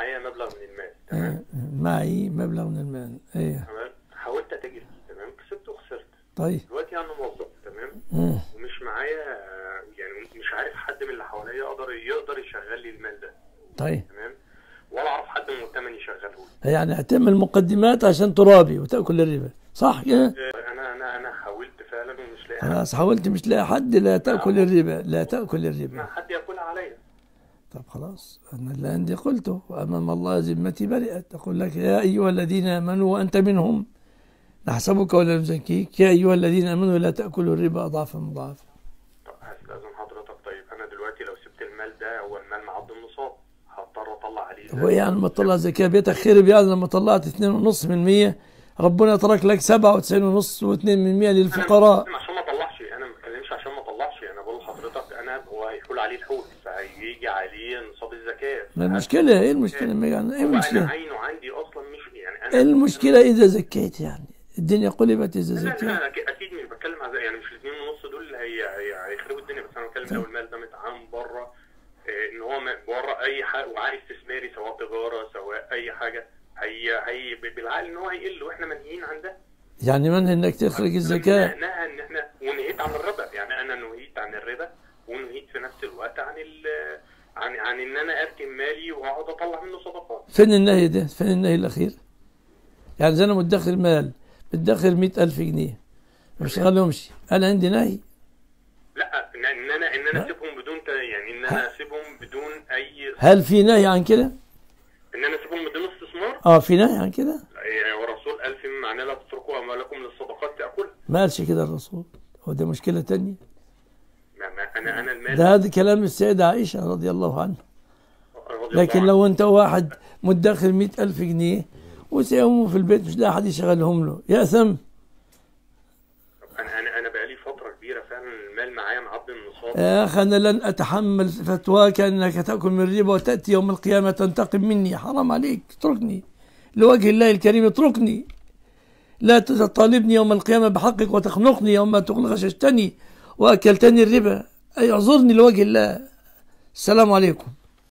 معايا مبلغ من المال تمام آه، معي مبلغ من المال ايه تمام حاولت اتاجر فيه تمام كسبت وخسرت طيب دلوقتي انا موظف تمام مم. ومش معايا يعني مش عارف حد من اللي حواليا يقدر يقدر يشغل لي المال ده طيب تمام ولا اعرف حد مؤتمن يشغله لي يعني هتعمل مقدمات عشان ترابي وتاكل الربا صح كده انا انا انا حاولت فعلا ومش لاقي حد خلاص حاولت مش لاقي حد لا تاكل الربا لا تاكل ما الربا حد ياكلها عليا طب خلاص انا اللي عندي قلته وامام الله ذمتي برئت اقول لك يا ايها الذين امنوا وانت منهم نحسبك ولا نزكيك يا ايها الذين امنوا لا تاكلوا الربا اضعافا مضاعفه طب هستأذن حضرتك طيب انا دلوقتي لو سبت المال ده هو المال معض النصاب هضطر اطلع عليه هو يعني لما تطلع زكاه بيتك خرب يعني لما طلعت 2.5% ربنا ترك لك 97.5 و2% للفقراء انا عشان ما اطلعش انا ما بتكلمش عشان ما اطلعش انا بقول لحضرتك انا هو هيحول عليه الحول فهيجي عليه نصاب الزكاه ما المشكله ايه المشكله ما يعني ايه هو انا المشكله عينه عندي اصلا مش يعني انا ايه المشكله اذا زكيت يعني الدنيا قلبت اذا لا لا زكيت لا أكيد- اكيد مش بتكلم على يعني مش الاثنين ونص دول اللي هي هي- هيخربوا الدنيا بس انا بتكلم لو المال ده متعام بره إيه، ان هو م- بره اي حاجه وعاء استثماري سواء تجاره سواء اي حاجه هي هي بالعقل ان هو هيقل واحنا منهيين عن ده يعني منهي انك تخرج الزكاه نهى ان احنا ونهيت عن الربا يعني انا نهيت عن الربا ونهيت في نفس الوقت عن ال عن عن ان انا اركن مالي واقعد اطلع منه صدقات فين النهي ده فين النهي الاخير يعني زي انا مدخر مال مدخر مئة ألف جنيه ما بشتغلهمش انا عندي نهي لا ان ان انا ان انا اسيبهم بدون ت- يعني ان انا اسيبهم بدون اي هل في نهي عن كده ان انا اسيبهم بدون استثمار اه في نهي عن كده يعني والرسول قال في معناه لا تتركوا اموالكم للصدقات تاكلها ما قالش كده الرسول هو ده مشكله تانية ما ما انا انا المال ده هذا كلام السيدة عائشة رضي الله عنها رضي الله لكن عنه. لو انت واحد مدخر مئة ألف جنيه وسيهم في البيت مش لاقي حد يشغلهم له يأثم انا انا انا بقالي فتره كبيره فعلا المال معايا معدي النصاب يا أخي أنا لن أتحمل فتواك أنك تأكل من ربا وتأتي يوم القيامة تنتقم مني حرام عليك اتركني لوجه الله الكريم اتركني لا تطالبني يوم القيامة بحقك وتخنقني يوم غششتني وأكلتني الربا أي اعذرني لوجه الله السلام عليكم